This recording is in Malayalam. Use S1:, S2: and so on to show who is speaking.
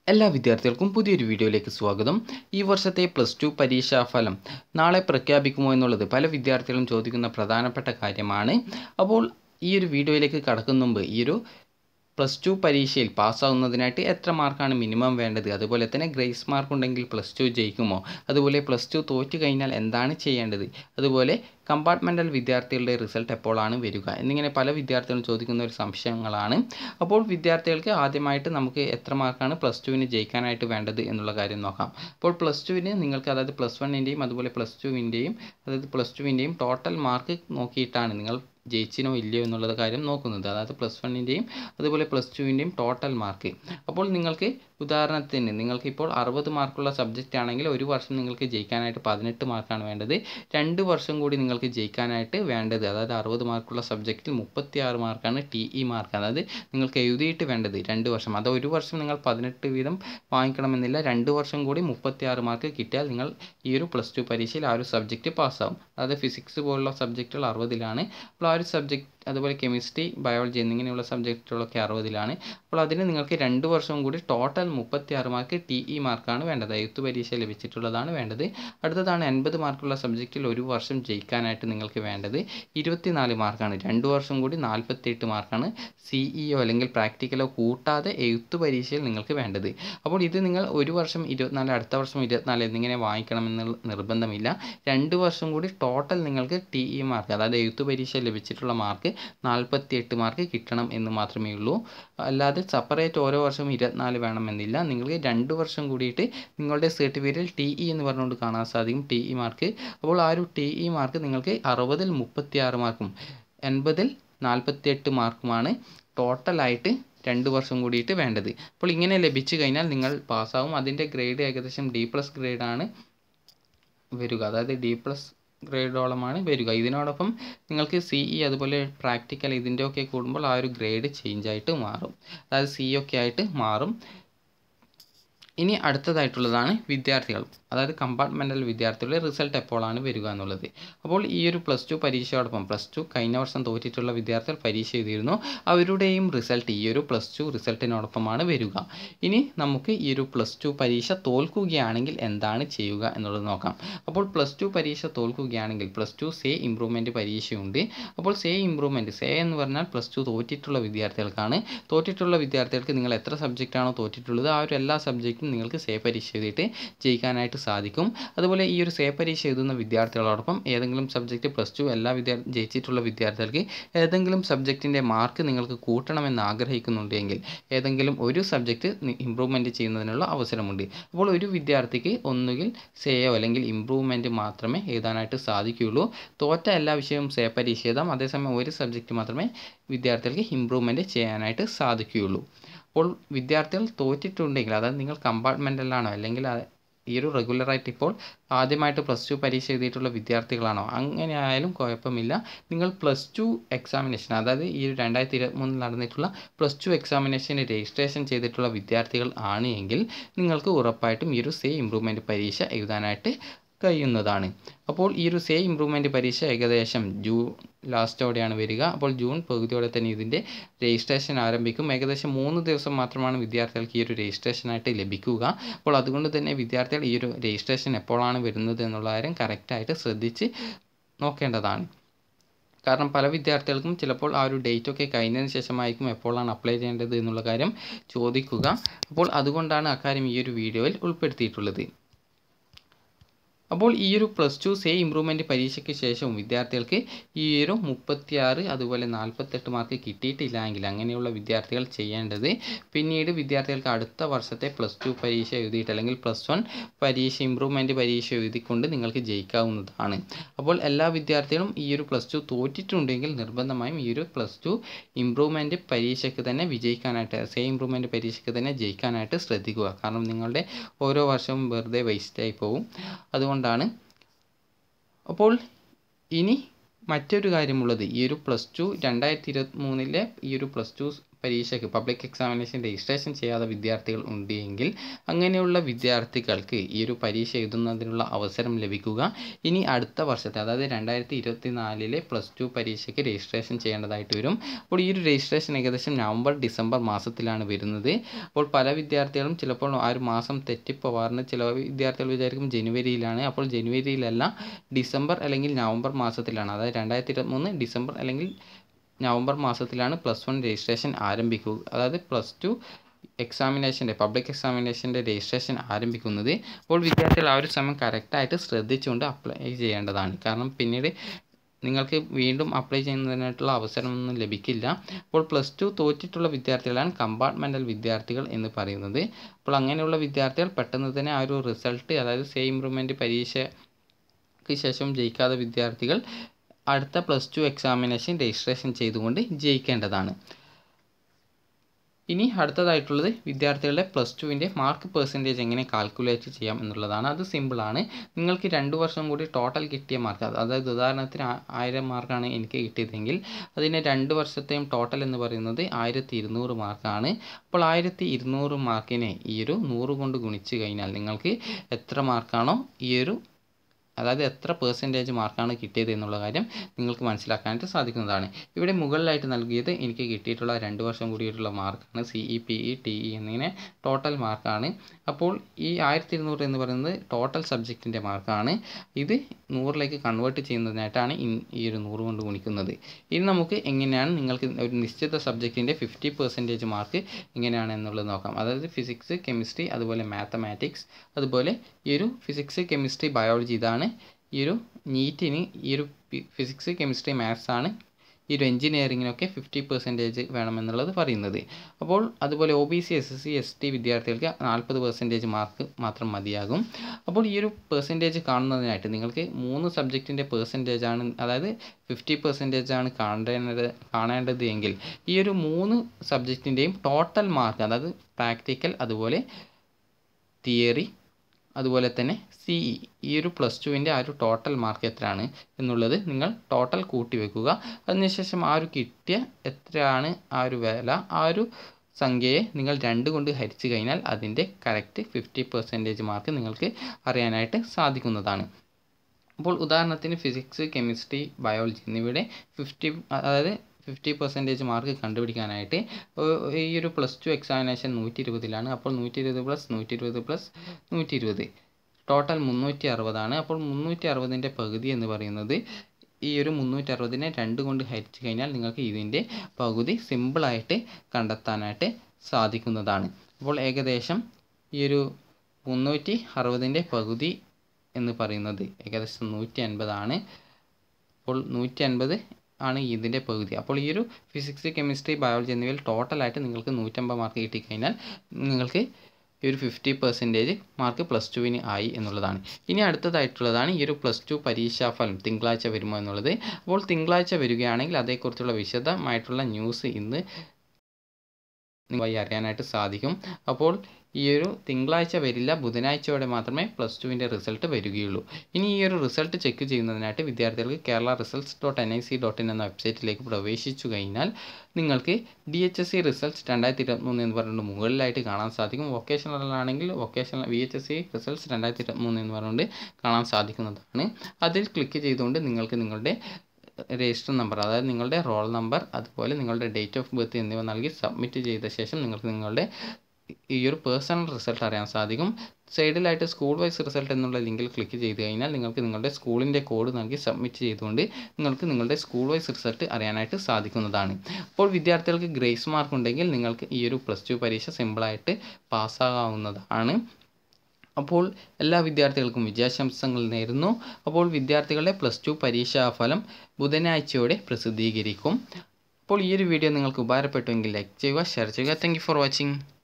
S1: എല്ലാ വിദ്യാർത്ഥികൾക്കും പുതിയൊരു വീഡിയോയിലേക്ക് സ്വാഗതം ഈ വർഷത്തെ പ്ലസ് ടു പരീക്ഷാ ഫലം നാളെ പ്രഖ്യാപിക്കുമോ എന്നുള്ളത് പല വിദ്യാർത്ഥികളും ചോദിക്കുന്ന പ്രധാനപ്പെട്ട കാര്യമാണ് അപ്പോൾ ഈ ഒരു വീഡിയോയിലേക്ക് കടക്കും മുമ്പ് ഈ ഒരു പ്ലസ് ടു പരീക്ഷയിൽ പാസ്സാവുന്നതിനായിട്ട് എത്ര മാർക്കാണ് മിനിമം വേണ്ടത് അതുപോലെ തന്നെ ഗ്രേസ് മാർക്ക് ഉണ്ടെങ്കിൽ പ്ലസ് ടു ജയിക്കുമോ അതുപോലെ പ്ലസ് ടു തോറ്റു കഴിഞ്ഞാൽ എന്താണ് ചെയ്യേണ്ടത് അതുപോലെ കമ്പാർട്ട്മെൻ്റൽ വിദ്യാർത്ഥികളുടെ റിസൾട്ട് എപ്പോഴാണ് വരിക എന്നിങ്ങനെ പല വിദ്യാർത്ഥികളും ചോദിക്കുന്ന ഒരു സംശയങ്ങളാണ് അപ്പോൾ വിദ്യാർത്ഥികൾക്ക് ആദ്യമായിട്ട് നമുക്ക് എത്ര മാർക്കാണ് പ്ലസ് ടുവിന് ജയിക്കാനായിട്ട് വേണ്ടത് എന്നുള്ള കാര്യം നോക്കാം അപ്പോൾ പ്ലസ് ടുവിന് നിങ്ങൾക്ക് അതായത് പ്ലസ് വണ്ണിൻ്റെയും അതുപോലെ പ്ലസ് ടുവിൻ്റെയും അതായത് പ്ലസ് ടുവിൻ്റെയും ടോട്ടൽ മാർക്ക് നോക്കിയിട്ടാണ് നിങ്ങൾ ജയിച്ചിനോ ഇല്ലയോ എന്നുള്ളത് കാര്യം നോക്കുന്നത് അതായത് പ്ലസ് വണ്ണിൻ്റെയും അതുപോലെ പ്ലസ് ടുവിൻ്റെയും ടോട്ടൽ മാർക്ക് അപ്പോൾ നിങ്ങൾക്ക് ഉദാഹരണത്തിന് നിങ്ങൾക്ക് ഇപ്പോൾ അറുപത് മാർക്കുള്ള സബ്ജക്റ്റ് ആണെങ്കിൽ ഒരു വർഷം നിങ്ങൾക്ക് ജയിക്കാനായിട്ട് പതിനെട്ട് മാർക്കാണ് വേണ്ടത് രണ്ട് വർഷം കൂടി നിങ്ങൾക്ക് ജയിക്കാനായിട്ട് വേണ്ടത് അതായത് അറുപത് മാർക്കുള്ള സബ്ജക്റ്റിൽ മുപ്പത്തി ആറ് മാർക്കാണ് ടി ഇ മാർക്ക് അതായത് നിങ്ങൾക്ക് എഴുതിയിട്ട് വേണ്ടത് രണ്ട് വർഷം അത് ഒരു വർഷം നിങ്ങൾ പതിനെട്ട് വീതം വാങ്ങിക്കണമെന്നില്ല രണ്ട് വർഷം കൂടി മുപ്പത്തി ആറ് മാർക്ക് കിട്ടിയാൽ നിങ്ങൾ ഈ ഒരു പ്ലസ് ടു പരീക്ഷയിൽ ആ ഒരു സബ്ജക്റ്റ് പാസ്സാവും അതായത് ഫിസിക്സ് പോലുള്ള സബ്ജക്റ്റുകൾ അറുപതിലാണ് അപ്പോൾ ആ ഒരു സബ്ജക്റ്റ് അതുപോലെ കെമിസ്ട്രി ബയോളജി എന്നിങ്ങനെയുള്ള സബ്ജക്റ്റുകളൊക്കെ അറുപതിലാണ് അപ്പോൾ അതിന് നിങ്ങൾക്ക് രണ്ട് വർഷം കൂടി ടോട്ടൽ മുപ്പത്തി ആറ് മാർക്ക് ടി ഇ മാർക്കാണ് വേണ്ടത് എഴുത്ത് പരീക്ഷ ലഭിച്ചിട്ടുള്ളതാണ് വേണ്ടത് അടുത്തതാണ് എൺപത് മാർക്കുള്ള സബ്ജക്റ്റിൽ ഒരു വർഷം ജയിക്കാനായിട്ട് നിങ്ങൾക്ക് വേണ്ടത് ഇരുപത്തിനാല് മാർക്കാണ് രണ്ട് വർഷം കൂടി നാൽപ്പത്തിയെട്ട് മാർക്കാണ് സിഇഒ അല്ലെങ്കിൽ പ്രാക്ടിക്കലോ കൂട്ടാതെ എഴുത്ത് പരീക്ഷയിൽ നിങ്ങൾക്ക് വേണ്ടത് അപ്പോൾ ഇത് നിങ്ങൾ ഒരു വർഷം ഇരുപത്തിനാല് അടുത്ത വർഷം ഇരുപത്തിനാല് എന്നിങ്ങനെ വാങ്ങിക്കണമെന്നുള്ള നിർബന്ധമില്ല രണ്ട് വർഷം കൂടി ടോട്ടൽ നിങ്ങൾക്ക് ടി ഇ മാർക്ക് അതായത് എഴുത്ത് പരീക്ഷ ലഭിച്ചിട്ടുള്ള മാർക്ക് നാൽപ്പത്തി എട്ട് മാർക്ക് കിട്ടണം എന്ന് മാത്രമേ ഉള്ളൂ അല്ലാതെ സെപ്പറേറ്റ് ഓരോ വർഷവും ഇരുപത്തിനാല് വേണമെന്നില്ല നിങ്ങൾക്ക് രണ്ട് വർഷം കൂടിയിട്ട് നിങ്ങളുടെ സർട്ടിഫിക്കറ്റിൽ ടി ഇ എന്ന് പറഞ്ഞുകൊണ്ട് കാണാൻ സാധിക്കും ടി ഇ മാർക്ക് അപ്പോൾ ആ ഒരു ടി ഇ മാർക്ക് നിങ്ങൾക്ക് അറുപതിൽ മുപ്പത്തി ആറ് മാർക്കും എൺപതിൽ നാൽപ്പത്തി എട്ട് മാർക്കുമാണ് ടോട്ടലായിട്ട് രണ്ട് വർഷം കൂടിയിട്ട് വേണ്ടത് അപ്പോൾ ഇങ്ങനെ ലഭിച്ചു കഴിഞ്ഞാൽ നിങ്ങൾ പാസ്സാവും അതിൻ്റെ ഗ്രേഡ് ഏകദേശം ഡി പ്ലസ് ഗ്രേഡാണ് വരിക അതായത് ഡി പ്ലസ് ഗ്രേഡോളമാണ് വരിക ഇതിനോടൊപ്പം നിങ്ങൾക്ക് സി ഇ അതുപോലെ പ്രാക്ടിക്കൽ ഇതിൻ്റെ ഒക്കെ കൂടുമ്പോൾ ആ ഒരു ഗ്രേഡ് ചേഞ്ച് ആയിട്ട് മാറും അതായത് സി ഒക്കെ ആയിട്ട് മാറും ഇനി അടുത്തതായിട്ടുള്ളതാണ് വിദ്യാർത്ഥികൾ അതായത് കമ്പാർട്ട്മെൻ്റൽ വിദ്യാർത്ഥികളുടെ റിസൾട്ട് എപ്പോഴാണ് വരിക എന്നുള്ളത് അപ്പോൾ ഈ ഒരു പ്ലസ് ടു പരീക്ഷയോടൊപ്പം പ്ലസ് ടു കഴിഞ്ഞ വർഷം തോറ്റിട്ടുള്ള വിദ്യാർത്ഥികൾ പരീക്ഷ എഴുതിയിരുന്നു അവരുടെയും റിസൾട്ട് ഈ ഒരു പ്ലസ് ടു റിസൾട്ടിനോടൊപ്പമാണ് വരിക ഇനി നമുക്ക് ഈ ഒരു പ്ലസ് ടു പരീക്ഷ തോൽക്കുകയാണെങ്കിൽ എന്താണ് ചെയ്യുക എന്നുള്ളത് നോക്കാം അപ്പോൾ പ്ലസ് ടു പരീക്ഷ തോൽക്കുകയാണെങ്കിൽ പ്ലസ് ടു സേ ഇമ്പ്രൂവ്മെൻറ്റ് പരീക്ഷയുണ്ട് അപ്പോൾ സേ ഇമ്പ്രൂവ്മെൻറ്റ് സേ എന്ന് പറഞ്ഞാൽ പ്ലസ് ടു തോറ്റിട്ടുള്ള വിദ്യാർത്ഥികൾക്കാണ് തോറ്റിട്ടുള്ള വിദ്യാർത്ഥികൾക്ക് നിങ്ങൾ എത്ര സബ്ജക്റ്റാണോ തോറ്റിട്ടുള്ളത് ആ ഒരു എല്ലാ സബ്ജക്റ്റും നിങ്ങൾക്ക് സേ പരീക്ഷ എഴുതിയിട്ട് ജയിക്കാനായിട്ട് സാധിക്കും അതുപോലെ ഈ ഒരു സേ പരീക്ഷ എഴുതുന്ന വിദ്യാർത്ഥികളോടൊപ്പം ഏതെങ്കിലും സബ്ജക്റ്റ് പ്ലസ് ടു എല്ലാ വിദ്യാ ജയിച്ചിട്ടുള്ള വിദ്യാർത്ഥികൾക്ക് ഏതെങ്കിലും സബ്ജക്റ്റിൻ്റെ മാർക്ക് നിങ്ങൾക്ക് കൂട്ടണമെന്ന് ആഗ്രഹിക്കുന്നുണ്ടെങ്കിൽ ഏതെങ്കിലും ഒരു സബ്ജക്റ്റ് ഇമ്പ്രൂവ്മെൻറ്റ് ചെയ്യുന്നതിനുള്ള അവസരമുണ്ട് അപ്പോൾ ഒരു വിദ്യാർത്ഥിക്ക് ഒന്നുകിൽ സേയോ അല്ലെങ്കിൽ ഇമ്പ്രൂവ്മെൻറ്റ് മാത്രമേ എഴുതാനായിട്ട് സാധിക്കുകയുള്ളൂ തോറ്റ എല്ലാ വിഷയവും സേ പരീക്ഷ എഴുതാം അതേസമയം ഒരു സബ്ജക്റ്റ് മാത്രമേ വിദ്യാർത്ഥികൾക്ക് ഇമ്പ്രൂവ്മെൻറ്റ് ചെയ്യാനായിട്ട് സാധിക്കുകയുള്ളൂ അപ്പോൾ വിദ്യാർത്ഥികൾ തോറ്റിട്ടുണ്ടെങ്കിൽ അതായത് നിങ്ങൾ കമ്പാർട്ട്മെൻറ്റലാണോ അല്ലെങ്കിൽ ഈ ഒരു റെഗുലറായിട്ട് ഇപ്പോൾ ആദ്യമായിട്ട് പ്ലസ് ടു പരീക്ഷ എഴുതിയിട്ടുള്ള വിദ്യാർത്ഥികളാണോ അങ്ങനെ ആയാലും കുഴപ്പമില്ല നിങ്ങൾ പ്ലസ് ടു എക്സാമിനേഷൻ അതായത് ഈ രണ്ടായിരത്തി ഇരുപത്തിമൂന്നിൽ നടന്നിട്ടുള്ള പ്ലസ് ടു എക്സാമിനേഷന് രജിസ്ട്രേഷൻ ചെയ്തിട്ടുള്ള വിദ്യാർത്ഥികൾ ആണ് എങ്കിൽ നിങ്ങൾക്ക് ഉറപ്പായിട്ടും ഈ ഒരു സേ ഇമ്പ്രൂവ്മെൻറ്റ് പരീക്ഷ എഴുതാനായിട്ട് കഴിയുന്നതാണ് അപ്പോൾ ഈ ഒരു സേ ഇമ്പ്രൂവ്മെൻറ്റ് പരീക്ഷ ഏകദേശം ജൂൺ ലാസ്റ്റോടെയാണ് വരിക അപ്പോൾ ജൂൺ പകുതിയോടെ തന്നെ ഇതിൻ്റെ രജിസ്ട്രേഷൻ ആരംഭിക്കും ഏകദേശം മൂന്ന് ദിവസം മാത്രമാണ് വിദ്യാർത്ഥികൾക്ക് ഈ ഒരു രജിസ്ട്രേഷനായിട്ട് ലഭിക്കുക അപ്പോൾ അതുകൊണ്ട് തന്നെ വിദ്യാർത്ഥികൾ ഈ ഒരു രജിസ്ട്രേഷൻ എപ്പോഴാണ് വരുന്നത് എന്നുള്ള കാര്യം കറക്റ്റായിട്ട് ശ്രദ്ധിച്ച് നോക്കേണ്ടതാണ് കാരണം പല വിദ്യാർത്ഥികൾക്കും ചിലപ്പോൾ ആ ഒരു ഡേറ്റ് ഒക്കെ കഴിഞ്ഞതിന് ശേഷമായിരിക്കും എപ്പോഴാണ് അപ്ലൈ ചെയ്യേണ്ടത് എന്നുള്ള കാര്യം ചോദിക്കുക അപ്പോൾ അതുകൊണ്ടാണ് അക്കാര്യം ഈ ഒരു വീഡിയോയിൽ ഉൾപ്പെടുത്തിയിട്ടുള്ളത് അപ്പോൾ ഈ ഒരു പ്ലസ് ടു സേ ഇമ്പ്രൂവ്മെൻറ്റ് പരീക്ഷയ്ക്ക് ശേഷവും വിദ്യാർത്ഥികൾക്ക് ഈ ഒരു മുപ്പത്തിയാറ് അതുപോലെ നാൽപ്പത്തെട്ട് മാർക്ക് കിട്ടിയിട്ടില്ല എങ്കിൽ അങ്ങനെയുള്ള വിദ്യാർത്ഥികൾ ചെയ്യേണ്ടത് പിന്നീട് വിദ്യാർത്ഥികൾക്ക് അടുത്ത വർഷത്തെ പ്ലസ് ടു പരീക്ഷ എഴുതിയിട്ട് അല്ലെങ്കിൽ പ്ലസ് വൺ പരീക്ഷ ഇമ്പ്രൂവ്മെൻറ്റ് പരീക്ഷ എഴുതിക്കൊണ്ട് നിങ്ങൾക്ക് ജയിക്കാവുന്നതാണ് അപ്പോൾ എല്ലാ വിദ്യാർത്ഥികളും ഈ ഒരു പ്ലസ് ടു തോറ്റിട്ടുണ്ടെങ്കിൽ നിർബന്ധമായും ഈ ഒരു പ്ലസ് ടു ഇമ്പ്രൂവ്മെൻറ്റ് പരീക്ഷയ്ക്ക് തന്നെ വിജയിക്കാനായിട്ട് സേ ഇമ്പ്രൂവ്മെൻറ്റ് പരീക്ഷയ്ക്ക് തന്നെ ജയിക്കാനായിട്ട് ശ്രദ്ധിക്കുക കാരണം നിങ്ങളുടെ ഓരോ വർഷവും വെറുതെ വേസ്റ്റായി പോകും അതുകൊണ്ട് കൊണ്ടാണ് അപ്പോൾ ഇനി മറ്റൊരു കാര്യമുള്ളത് ഈ ഒരു പ്ലസ് ടു രണ്ടായിരത്തി ഇരുപത്തി മൂന്നിലെ ഈ ഒരു പ്ലസ് ടു പരീക്ഷയ്ക്ക് പബ്ലിക് എക്സാമിനേഷൻ രജിസ്ട്രേഷൻ ചെയ്യാത്ത വിദ്യാർത്ഥികൾ ഉണ്ട് എങ്കിൽ അങ്ങനെയുള്ള വിദ്യാർത്ഥികൾക്ക് ഈ ഒരു പരീക്ഷ എഴുതുന്നതിനുള്ള അവസരം ലഭിക്കുക ഇനി അടുത്ത വർഷത്തെ അതായത് രണ്ടായിരത്തി ഇരുപത്തി നാലിലെ പ്ലസ് ടു പരീക്ഷയ്ക്ക് രജിസ്ട്രേഷൻ ചെയ്യേണ്ടതായിട്ട് വരും അപ്പോൾ ഈ ഒരു രജിസ്ട്രേഷൻ ഏകദേശം നവംബർ ഡിസംബർ മാസത്തിലാണ് വരുന്നത് അപ്പോൾ പല വിദ്യാർത്ഥികളും ചിലപ്പോൾ ആ ഒരു മാസം തെറ്റിപ്പോവാറുണ്ട് ചില വിദ്യാർത്ഥികൾ വിചാരിക്കും ജനുവരിയിലാണ് അപ്പോൾ ജനുവരിയിലല്ല ഡിസംബർ അല്ലെങ്കിൽ നവംബർ മാസത്തിലാണ് അതായത് രണ്ടായിരത്തി ഇരുപത്തിമൂന്ന് ഡിസംബർ അല്ലെങ്കിൽ നവംബർ മാസത്തിലാണ് പ്ലസ് വൺ രജിസ്ട്രേഷൻ ആരംഭിക്കുക അതായത് പ്ലസ് ടു എക്സാമിനേഷൻ്റെ പബ്ലിക് എക്സാമിനേഷൻ്റെ രജിസ്ട്രേഷൻ ആരംഭിക്കുന്നത് അപ്പോൾ വിദ്യാർത്ഥികൾ ആ ഒരു സമയം കറക്റ്റായിട്ട് ശ്രദ്ധിച്ചുകൊണ്ട് അപ്ലൈ ചെയ്യേണ്ടതാണ് കാരണം പിന്നീട് നിങ്ങൾക്ക് വീണ്ടും അപ്ലൈ ചെയ്യുന്നതിനായിട്ടുള്ള അവസരമൊന്നും ലഭിക്കില്ല അപ്പോൾ പ്ലസ് ടു തോറ്റിട്ടുള്ള വിദ്യാർത്ഥികളാണ് കമ്പാർട്ട്മെൻറ്റൽ വിദ്യാർത്ഥികൾ എന്ന് പറയുന്നത് അപ്പോൾ അങ്ങനെയുള്ള വിദ്യാർത്ഥികൾ പെട്ടെന്ന് തന്നെ ആ ഒരു റിസൾട്ട് അതായത് സേ ഇമ്പ്രൂവ്മെൻറ്റ് പരീക്ഷയ്ക്ക് ശേഷം ജയിക്കാത്ത വിദ്യാർത്ഥികൾ അടുത്ത പ്ലസ് ടു എക്സാമിനേഷൻ രജിസ്ട്രേഷൻ ചെയ്തുകൊണ്ട് ജയിക്കേണ്ടതാണ് ഇനി അടുത്തതായിട്ടുള്ളത് വിദ്യാർത്ഥികളുടെ പ്ലസ് ടുവിൻ്റെ മാർക്ക് പെർസെൻറ്റേജ് എങ്ങനെ കാൽക്കുലേറ്റ് ചെയ്യാം എന്നുള്ളതാണ് അത് സിമ്പിളാണ് നിങ്ങൾക്ക് രണ്ട് വർഷം കൂടി ടോട്ടൽ കിട്ടിയ മാർക്ക് അതായത് ഉദാഹരണത്തിന് ആയിരം മാർക്കാണ് എനിക്ക് കിട്ടിയതെങ്കിൽ അതിന് രണ്ട് വർഷത്തെയും ടോട്ടൽ എന്ന് പറയുന്നത് ആയിരത്തി ഇരുന്നൂറ് മാർക്കാണ് അപ്പോൾ ആയിരത്തി ഇരുന്നൂറ് മാർക്കിനെ ഈ ഒരു നൂറ് കൊണ്ട് ഗുണിച്ച് കഴിഞ്ഞാൽ നിങ്ങൾക്ക് എത്ര മാർക്കാണോ ഈ ഒരു അതായത് എത്ര പേഴ്സൻറ്റേജ് മാർക്കാണ് കിട്ടിയത് എന്നുള്ള കാര്യം നിങ്ങൾക്ക് മനസ്സിലാക്കാനായിട്ട് സാധിക്കുന്നതാണ് ഇവിടെ മുകളിലായിട്ട് നൽകിയത് എനിക്ക് കിട്ടിയിട്ടുള്ള രണ്ട് വർഷം കൂടിയിട്ടുള്ള മാർക്കാണ് C E P E T E എന്നിങ്ങനെ ടോട്ടൽ മാർക്കാണ് അപ്പോൾ ഈ ആയിരത്തി ഇരുന്നൂറ് എന്ന് പറയുന്നത് ടോട്ടൽ സബ്ജക്റ്റിൻ്റെ മാർക്കാണ് ഇത് നൂറിലേക്ക് കൺവേർട്ട് ചെയ്യുന്നതിനായിട്ടാണ് ഈ ഒരു നൂറ് കൊണ്ട് ഗുണിക്കുന്നത് ഇനി നമുക്ക് എങ്ങനെയാണ് നിങ്ങൾക്ക് ഒരു നിശ്ചിത സബ്ജക്റ്റിൻ്റെ ഫിഫ്റ്റി പെർസെൻറ്റേജ് മാർക്ക് എങ്ങനെയാണ് എന്നുള്ളത് നോക്കാം അതായത് ഫിസിക്സ് കെമിസ്ട്രി അതുപോലെ മാത്തമാറ്റിക്സ് അതുപോലെ ഈ ഒരു ഫിസിക്സ് കെമിസ്ട്രി ബയോളജി ഇതാണ് ഈ ഒരു നീറ്റിന് ഈ ഒരു ഫിസിക്സ് കെമിസ്ട്രി മാത്സ് ആണ് ഈ ഒരു എഞ്ചിനീയറിങ്ങിനൊക്കെ ഫിഫ്റ്റി പെർസെൻറ്റേജ് വേണമെന്നുള്ളത് പറയുന്നത് അപ്പോൾ അതുപോലെ O B C S S C S T വിദ്യാർത്ഥികൾക്ക് നാൽപ്പത് പെർസെൻറ്റേജ് മാർക്ക് മാത്രം മതിയാകും അപ്പോൾ ഈ ഒരു പെർസെൻറ്റേജ് കാണുന്നതിനായിട്ട് നിങ്ങൾക്ക് മൂന്ന് സബ്ജക്റ്റിൻ്റെ പെർസെൻറ്റേജ് ആണ് അതായത് ഫിഫ്റ്റി പെർസെൻറ്റേജ് ആണ് കാണേണ്ടത് കാണേണ്ടത് എങ്കിൽ ഈ ഒരു മൂന്ന് സബ്ജക്റ്റിൻ്റെയും ടോട്ടൽ മാർക്ക് അതായത് പ്രാക്ടിക്കൽ അതുപോലെ തിയറി അതുപോലെ തന്നെ സി ഇ ഈ ഒരു പ്ലസ് ടുവിൻ്റെ ആ ഒരു ടോട്ടൽ മാർക്ക് എത്രയാണ് എന്നുള്ളത് നിങ്ങൾ ടോട്ടൽ കൂട്ടി വെക്കുക അതിനുശേഷം ആ ഒരു കിട്ടിയ എത്രയാണ് ആ ഒരു വില ആ ഒരു സംഖ്യയെ നിങ്ങൾ രണ്ട് കൊണ്ട് ഹരിച്ചു കഴിഞ്ഞാൽ അതിൻ്റെ കറക്റ്റ് ഫിഫ്റ്റി പെർസെൻറ്റേജ് മാർക്ക് നിങ്ങൾക്ക് അറിയാനായിട്ട് സാധിക്കുന്നതാണ് അപ്പോൾ ഉദാഹരണത്തിന് ഫിസിക്സ് കെമിസ്ട്രി ബയോളജി എന്നിവയുടെ ഫിഫ്റ്റി അതായത് ഫിഫ്റ്റി പെർസെൻറ്റേജ് മാർക്ക് കണ്ടുപിടിക്കാനായിട്ട് ഈ ഒരു പ്ലസ് ടു എക്സാമിനേഷൻ നൂറ്റി ഇരുപതിലാണ് അപ്പോൾ നൂറ്റി ഇരുപത് പ്ലസ് നൂറ്റി ഇരുപത് പ്ലസ് നൂറ്റി ഇരുപത് ടോട്ടൽ മുന്നൂറ്റി അറുപതാണ് അപ്പോൾ മുന്നൂറ്റി അറുപതിൻ്റെ പകുതി എന്ന് പറയുന്നത് ഈ ഒരു മുന്നൂറ്റി അറുപതിനെ രണ്ട് കൊണ്ട് ഹരിച്ചു കഴിഞ്ഞാൽ നിങ്ങൾക്ക് ഇതിൻ്റെ പകുതി സിമ്പിളായിട്ട് കണ്ടെത്താനായിട്ട് സാധിക്കുന്നതാണ് അപ്പോൾ ഏകദേശം ഈ ഒരു മുന്നൂറ്റി അറുപതിൻ്റെ പകുതി എന്ന് പറയുന്നത് ഏകദേശം നൂറ്റി അൻപതാണ് അപ്പോൾ നൂറ്റി അൻപത് ആണ് ഇതിൻ്റെ പകുതി അപ്പോൾ ഈ ഒരു ഫിസിക്സ് കെമിസ്ട്രി ബയോളജി എന്നിവയിൽ ടോട്ടലായിട്ട് നിങ്ങൾക്ക് നൂറ്റമ്പത് മാർക്ക് കിട്ടിക്കഴിഞ്ഞാൽ നിങ്ങൾക്ക് ഈ ഒരു ഫിഫ്റ്റി പെർസെൻറ്റേജ് മാർക്ക് പ്ലസ് ടുവിന് ആയി എന്നുള്ളതാണ് ഇനി അടുത്തതായിട്ടുള്ളതാണ് ഈ ഒരു പ്ലസ് ടു പരീക്ഷാഫലം തിങ്കളാഴ്ച വരുമോ എന്നുള്ളത് അപ്പോൾ തിങ്കളാഴ്ച വരികയാണെങ്കിൽ അതേക്കുറിച്ചുള്ള വിശദമായിട്ടുള്ള ന്യൂസ് ഇന്ന് നിങ്ങളായി അറിയാനായിട്ട് സാധിക്കും അപ്പോൾ ഈ ഒരു തിങ്കളാഴ്ച വരില്ല ബുധനാഴ്ചയോടെ മാത്രമേ പ്ലസ് ടുവിൻ്റെ റിസൾട്ട് വരികയുള്ളൂ ഇനി ഈ ഒരു റിസൾട്ട് ചെക്ക് ചെയ്യുന്നതിനായിട്ട് വിദ്യാർത്ഥികൾക്ക് Kerala results dot N I C dot in എന്ന വെബ്സൈറ്റിലേക്ക് പ്രവേശിച്ചു കഴിഞ്ഞാൽ നിങ്ങൾക്ക് D H S C results രണ്ടായിരത്തി ഇരുപത്തിമൂന്ന് എന്ന് പറഞ്ഞുകൊണ്ട് മുകളിലായിട്ട് കാണാൻ സാധിക്കും വൊക്കേഷണൽ ആണെങ്കിൽ vocational V H S C results രണ്ടായിരത്തി ഇരുപത്തിമൂന്ന് എന്ന് പറഞ്ഞുകൊണ്ട് കാണാൻ സാധിക്കുന്നതാണ് അതിൽ ക്ലിക്ക് ചെയ്തുകൊണ്ട് നിങ്ങൾക്ക് നിങ്ങളുടെ രജിസ്റ്റർ നമ്പർ അതായത് നിങ്ങളുടെ റോൾ നമ്പർ അതുപോലെ നിങ്ങളുടെ ഡേറ്റ് ഓഫ് ബർത്ത് എന്നിവ നൽകി സബ്മിറ്റ് ചെയ്ത ശേഷം നിങ്ങൾക്ക് നിങ്ങളുടെ ഈ ഒരു പേഴ്സണൽ റിസൾട്ട് അറിയാൻ സാധിക്കും സൈഡിലായിട്ട് സ്കൂൾ വൈസ് റിസൾട്ട് എന്നുള്ള ലിങ്കിൽ ക്ലിക്ക് ചെയ്ത് കഴിഞ്ഞാൽ നിങ്ങൾക്ക് നിങ്ങളുടെ സ്കൂളിൻ്റെ കോഡ് നൽകി സബ്മിറ്റ് ചെയ്തുകൊണ്ട് നിങ്ങൾക്ക് നിങ്ങളുടെ സ്കൂൾ വൈസ് റിസൾട്ട് അറിയാനായിട്ട് സാധിക്കുന്നതാണ് അപ്പോൾ വിദ്യാർത്ഥികൾക്ക് ഗ്രേസ് മാർക്ക് ഉണ്ടെങ്കിൽ നിങ്ങൾക്ക് ഈ ഒരു പ്ലസ് ടു പരീക്ഷ സിമ്പിളായിട്ട് പാസ്സാകാവുന്നതാണ് അപ്പോൾ എല്ലാ വിദ്യാർത്ഥികൾക്കും വിജയാശംസകൾ നേരുന്നു അപ്പോൾ വിദ്യാർത്ഥികളുടെ പ്ലസ് ടു പരീക്ഷാഫലം ബുധനാഴ്ചയോടെ പ്രസിദ്ധീകരിക്കും അപ്പോൾ ഈ ഒരു വീഡിയോ നിങ്ങൾക്ക് ഉപകാരപ്പെട്ടുവെങ്കിൽ ലൈക്ക് ചെയ്യുക ഷെയർ ചെയ്യുക താങ്ക് ഫോർ വാച്ചിങ്